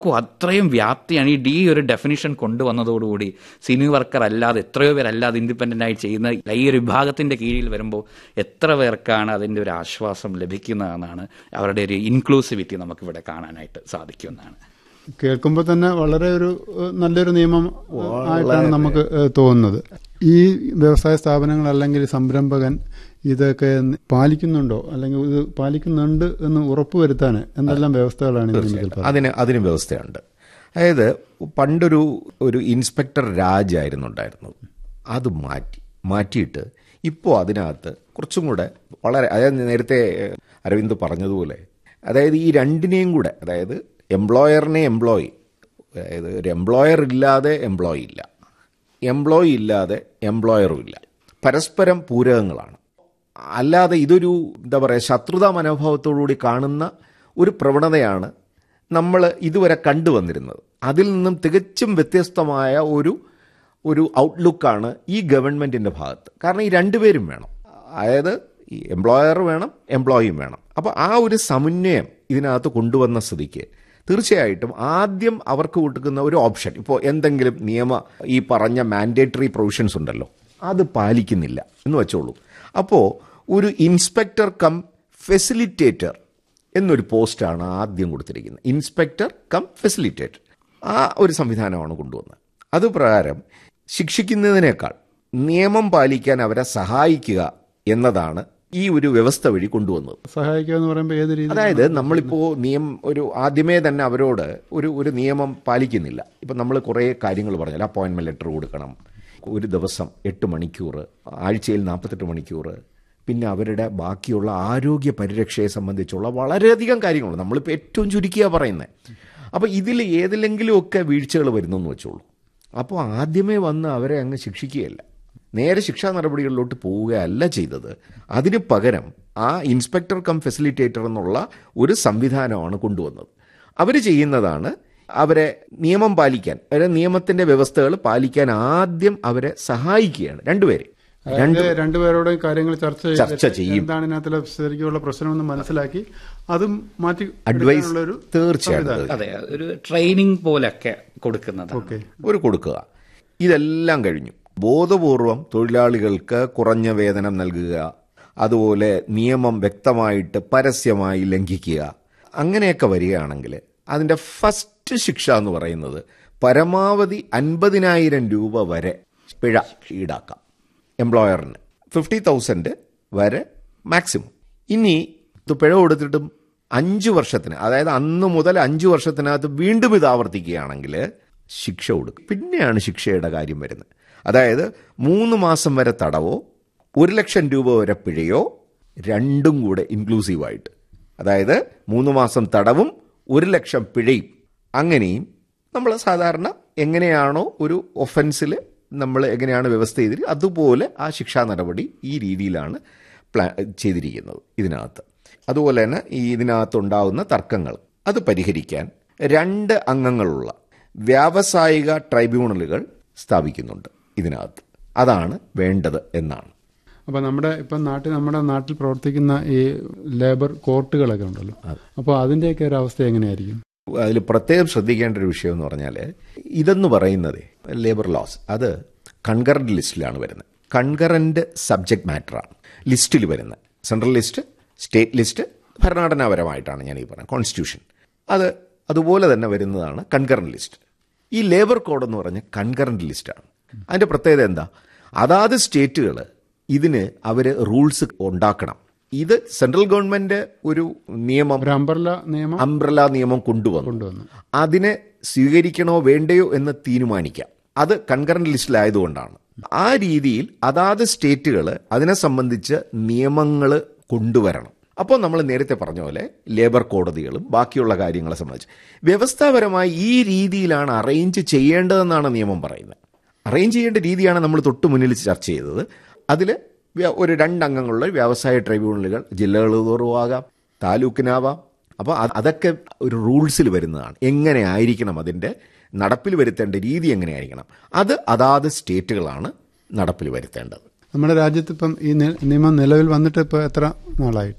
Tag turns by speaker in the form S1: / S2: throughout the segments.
S1: കോ- അത്രയും വ്യാപ്തിയാണ് ഈ ഡി ഒരു ഡെഫിനിഷൻ കൊണ്ടുവന്നതോടുകൂടി സിനി വർക്കർ അല്ലാതെ എത്രയോ പേരല്ലാതെ ഇൻഡിപെൻഡൻ്റ് ആയി ചെയ്യുന്ന ഈ ഒരു വിഭാഗത്തിൻ്റെ കീഴിൽ വരുമ്പോൾ എത്ര പേർക്കാണ് അതിൻ്റെ ഒരു ആശ്വാസം ലഭിക്കുന്നതെന്നാണ് അവരുടെ ഒരു ഇൻക്ലൂസിവിറ്റി നമുക്കിവിടെ കാണാനായിട്ട് സാധിക്കുന്നതാണ്
S2: കേൾക്കുമ്പോൾ തന്നെ വളരെ ഒരു ഏഹ്, നല്ലൊരു നിയമം ഏഹ്, ആയിട്ടാണ് നമുക്ക് ഏഹ്, തോന്നുന്നത് ഈ വ്യവസായ സ്ഥാപനങ്ങൾ അല്ലെങ്കിൽ സംരംഭകൻ ഇതൊക്കെ പാലിക്കുന്നുണ്ടോ അല്ലെങ്കിൽ ഇത് പാലിക്കുന്നുണ്ട് എന്ന് ഉറപ്പുവരുത്താൻ എന്തെല്ലാം വ്യവസ്ഥകളാണ് ഈ നിയമത്തിൽ പറയുന്നത്?
S3: അതിന് അതിന് വ്യവസ്ഥയുണ്ട് അതായത് പണ്ടൊരു ഒരു ഇൻസ്പെക്ടർ രാജ് ആയിരുന്നു ഉണ്ടായിരുന്നത് അത് മാറ്റി മാറ്റിയിട്ട് ഇപ്പോൾ അതിനകത്ത് കുറച്ചും കൂടെ വളരെ അതായത് നേരത്തെ അരവിന്ദ് പറഞ്ഞതുപോലെ അതായത് ഈ രണ്ടിനെയും കൂടെ അതായത് എംപ്ലോയറിനെ എംപ്ലോയി അതായത് ഒരു എംപ്ലോയർ ഇല്ലാതെ എംപ്ലോയി ഇല്ല എംപ്ലോയി ഇല്ലാതെ എംപ്ലോയറും ഇല്ല പരസ്പരം പൂരകങ്ങളാണ് അല്ലാതെ ഇതൊരു എന്താ പറയുക ശത്രുതാ മനോഭാവത്തോടുകൂടി കാണുന്ന ഒരു പ്രവണതയാണ് നമ്മൾ ഇതുവരെ കണ്ടുവന്നിരുന്നത് അതിൽ നിന്നും തികച്ചും വ്യത്യസ്തമായ ഒരു ഒരു ഔട്ട്ലുക്കാണ് ഈ ഗവൺമെൻറ്റിൻ്റെ ഭാഗത്ത് കാരണം ഈ രണ്ടുപേരും വേണം അതായത് ഈ എംപ്ലോയർ വേണം എംപ്ലോയിയും വേണം അപ്പോൾ ആ ഒരു സമന്വയം ഇതിനകത്ത് കൊണ്ടുവന്ന സ്ഥിതിക്ക് തീർച്ചയായിട്ടും ആദ്യം അവർക്ക് കൊടുക്കുന്ന ഒരു ഓപ്ഷൻ ഇപ്പോൾ എന്തെങ്കിലും നിയമ ഈ പറഞ്ഞ മാൻഡേറ്ററി പ്രൊവിഷൻസ് ഉണ്ടല്ലോ അത് പാലിക്കുന്നില്ല എന്ന് വെച്ചോളൂ അപ്പോൾ ഒരു ഇൻസ്പെക്ടർ കം ഫെസിലിറ്റേറ്റർ എന്നൊരു പോസ്റ്റാണ് ആദ്യം കൊടുത്തിരിക്കുന്നത് ഇൻസ്പെക്ടർ കം ഫെസിലിറ്റേറ്റർ ആ ഒരു സംവിധാനമാണ് കൊണ്ടുവന്നത് അത് പ്രകാരം ശിക്ഷിക്കുന്നതിനേക്കാൾ നിയമം പാലിക്കാൻ അവരെ സഹായിക്കുക എന്നതാണ് ഈ ഒരു വ്യവസ്ഥ വഴി കൊണ്ടുവന്നത്
S2: സഹായിക്കുക എന്ന് പറയുമ്പോൾ ഏത് രീതി
S3: അതായത് നമ്മളിപ്പോ നിയം ഒരു ആദ്യമേ തന്നെ അവരോട് ഒരു ഒരു നിയമം പാലിക്കുന്നില്ല ഇപ്പം നമ്മൾ കുറേ കാര്യങ്ങൾ പറഞ്ഞാൽ അപ്പോയിൻമെന്റ് ലെറ്റർ കൊടുക്കണം ഒരു ദിവസം എട്ട് മണിക്കൂർ ആഴ്ചയിൽ നാൽപ്പത്തെട്ട് മണിക്കൂർ പിന്നെ അവരുടെ ബാക്കിയുള്ള ആരോഗ്യ പരിരക്ഷയെ സംബന്ധിച്ചുള്ള വളരെയധികം കാര്യങ്ങളുണ്ട് നമ്മളിപ്പോൾ ഏറ്റവും ചുരുക്കിയാ പറയുന്നത് അപ്പോൾ ഇതിൽ ഏതിലെങ്കിലുമൊക്കെ വീഴ്ചകൾ വരുന്നെന്ന് വെച്ചോളൂ അപ്പോൾ ആദ്യമേ വന്ന് അവരെ അങ്ങ് ശിക്ഷിക്കുകയല്ല നേരെ ശിക്ഷാ നടപടികളിലോട്ട് പോവുകയല്ല ചെയ്തത് അതിന് പകരം ആ ഇൻസ്പെക്ടർ കം ഫെസിലിറ്റേറ്റർ എന്നുള്ള ഒരു സംവിധാനമാണ് കൊണ്ടുവന്നത് അവർ ചെയ്യുന്നതാണ് അവരെ നിയമം പാലിക്കാൻ അവരെ നിയമത്തിന്റെ വ്യവസ്ഥകൾ പാലിക്കാൻ ആദ്യം അവരെ സഹായിക്കുകയാണ് രണ്ടുപേരെ
S2: അതായത് രണ്ടുപേരോടും കാര്യങ്ങൾ ചർച്ച ചെയ്തിട്ട്
S3: ചർച്ച ചെയ്യും.
S2: എന്താണ് ഇതിനകത്തുള്ള ശരിക്കുള്ള പ്രശ്നമെന്ന് മനസ്സിലാക്കി അതും മാറ്റി
S3: അഡ്വൈസ്
S2: എടുക്കാനുള്ള ഒരു
S3: തീർച്ചയായിട്ടും
S1: അതെ ഒരു ട്രെയിനിങ് പോലൊക്കെ കൊടുക്കുന്നത്
S2: ഓക്കെ
S3: ഒരു കൊടുക്കുക ഇതെല്ലാം കഴിഞ്ഞു ബോധപൂർവം തൊഴിലാളികൾക്ക് കുറഞ്ഞ വേതനം നൽകുക അതുപോലെ നിയമം വ്യക്തമായിട്ട് പരസ്യമായി ലംഘിക്കുക അങ്ങനെയൊക്കെ വരികയാണെങ്കിൽ അതിൻ്റെ ഫസ്റ്റ് ശിക്ഷ എന്ന് പറയുന്നത് പരമാവധി അൻപതിനായിരം രൂപ വരെ പിഴ ഈടാക്കാം എംപ്ലോയറിന് ഫിഫ്റ്റി തൗസൻഡ് വരെ മാക്സിമം ഇനി ഇത് പിഴ കൊടുത്തിട്ടും അഞ്ച് വർഷത്തിന് അതായത് അന്ന് മുതൽ അഞ്ച് വർഷത്തിനകത്ത് വീണ്ടും ഇത് ആവർത്തിക്കുകയാണെങ്കിൽ ശിക്ഷ കൊടുക്കും പിന്നെയാണ് ശിക്ഷയുടെ കാര്യം വരുന്നത് അതായത് മൂന്ന് മാസം വരെ തടവോ ഒരു ലക്ഷം രൂപ വരെ പിഴയോ രണ്ടും കൂടെ ഇൻക്ലൂസീവായിട്ട് അതായത് മൂന്ന് മാസം തടവും ഒരു ലക്ഷം പിഴയും അങ്ങനെയും നമ്മൾ സാധാരണ എങ്ങനെയാണോ ഒരു ഒഫൻസിൽ നമ്മൾ എങ്ങനെയാണ് വ്യവസ്ഥ ചെയ്തിട്ട് അതുപോലെ ആ ശിക്ഷാ നടപടി ഈ രീതിയിലാണ് പ്ലാ ചെയ്തിരിക്കുന്നത് ഇതിനകത്ത് അതുപോലെ തന്നെ ഈ ഇതിനകത്തുണ്ടാകുന്ന തർക്കങ്ങൾ അത് പരിഹരിക്കാൻ രണ്ട് അംഗങ്ങളുള്ള വ്യാവസായിക ട്രൈബ്യൂണലുകൾ സ്ഥാപിക്കുന്നുണ്ട് ഇതിനകത്ത് അതാണ് വേണ്ടത് എന്നാണ്
S2: അപ്പൊ നമ്മുടെ ഇപ്പം നാട്ടിൽ നമ്മുടെ നാട്ടിൽ പ്രവർത്തിക്കുന്ന ഈ ലേബർ കോർട്ടുകളൊക്കെ ഉണ്ടല്ലോ അപ്പോൾ അതിന്റെയൊക്കെ ഒരു അവസ്ഥ എങ്ങനെയായിരിക്കും
S3: അതിൽ പ്രത്യേകം ശ്രദ്ധിക്കേണ്ട ഒരു വിഷയം എന്ന് പറഞ്ഞാൽ ഇതെന്ന് പറയുന്നത് ലേബർ ലോസ് അത് കൺകറന്റ് ലിസ്റ്റിലാണ് വരുന്നത് കൺകറന്റ് സബ്ജക്ട് മാറ്ററാണ് ലിസ്റ്റിൽ വരുന്നത് സെൻട്രൽ ലിസ്റ്റ് സ്റ്റേറ്റ് ലിസ്റ്റ് ഭരണഘടനാപരമായിട്ടാണ് ഞാൻ ഈ പറയുന്നത് കോൺസ്റ്റിറ്റ്യൂഷൻ അത് അതുപോലെ തന്നെ വരുന്നതാണ് കൺകറന്റ് ലിസ്റ്റ് ഈ ലേബർ കോഡ് എന്ന് പറഞ്ഞ കൺകറന്റ് ലിസ്റ്റാണ് അതിന്റെ പ്രത്യേകത എന്താ അതാത് സ്റ്റേറ്റുകൾ ഇതിന് അവർ റൂൾസ് ഉണ്ടാക്കണം ഇത് സെൻട്രൽ ഗവൺമെന്റ് ഒരു നിയമം
S2: ഒരു അമ്പർല നിയമം
S3: അംബ്രല നിയമം കൊണ്ടുവന്നു
S2: കൊണ്ടുവന്നു
S3: അതിനെ സ്വീകരിക്കണോ വേണ്ടയോ എന്ന് തീരുമാനിക്കാം അത് കൺകറന്റ് ലിസ്റ്റിലായതുകൊണ്ടാണ് ആ രീതിയിൽ അതാത് സ്റ്റേറ്റുകൾ അതിനെ സംബന്ധിച്ച് നിയമങ്ങൾ കൊണ്ടുവരണം അപ്പോൾ നമ്മൾ നേരത്തെ പറഞ്ഞ പോലെ ലേബർ കോടതികളും ബാക്കിയുള്ള കാര്യങ്ങളെ സംബന്ധിച്ച് വ്യവസ്ഥാപരമായി ഈ രീതിയിലാണ് അറേഞ്ച് ചെയ്യേണ്ടതെന്നാണ് നിയമം പറയുന്നത് അറേഞ്ച് ചെയ്യേണ്ട രീതിയാണ് നമ്മൾ തൊട്ട് മുന്നിൽ ചർച്ച ചെയ്തത് അതിൽ ഒരു രണ്ടംഗങ്ങളുള്ള വ്യവസായ ട്രൈബ്യൂണലുകൾ ജില്ലകൾ തോറും ആകാം താലൂക്കിനാവാം അപ്പോൾ അതൊക്കെ ഒരു റൂൾസിൽ വരുന്നതാണ് എങ്ങനെ ആയിരിക്കണം അതിൻ്റെ നടപ്പിൽ വരുത്തേണ്ട രീതി എങ്ങനെയായിരിക്കണം അത് അതാത് സ്റ്റേറ്റുകളാണ് നടപ്പിൽ വരുത്തേണ്ടത്
S2: നമ്മുടെ രാജ്യത്ത് ഇപ്പം ഈ നി- നിയമം നിലവിൽ വന്നിട്ട് ഇപ്പോൾ എത്ര നാളായിട്ടുണ്ട്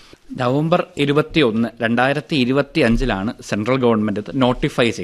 S1: നവംബർ ഇരുപത്തി ഒന്ന് രണ്ടായിരത്തി ഇരുപത്തി അഞ്ചിലാണ് സെൻട്രൽ ഗവൺമെന്റ് ഇത് നോട്ടിഫൈ ചെയ്തത്